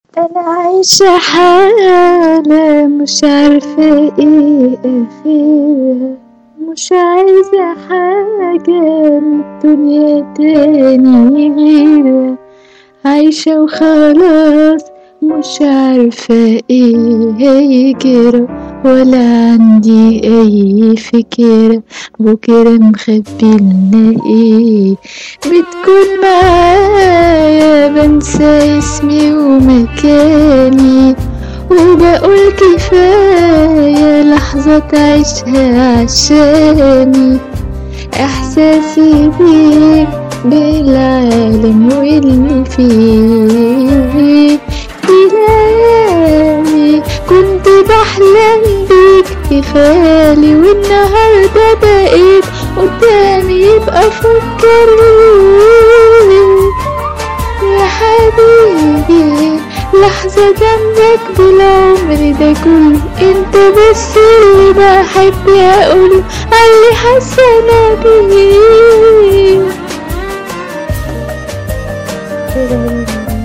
أنا عايشة حالة مش عارفة ايه آخرها مش عايزة حاجة من الدنيا تاني غيرها عايشة وخلاص مش عارفة ايه هيجرى ولا عندي اي فكرة بكرة مخبيلنا ايه بتكون معايا بنسى اسمي ومكاني وبقول كفاية لحظة تعيشها عشاني احساسي بيك بالعالم واللي فيه في ليالي كنت بحلم بيك في خيالي والنهاردة بقيت قدامي يبقى فكرني يا حبيبي لحظة جنبك بالعمر ده كله انت بس اللي بحب اقوله عاللي حاسة انا بيه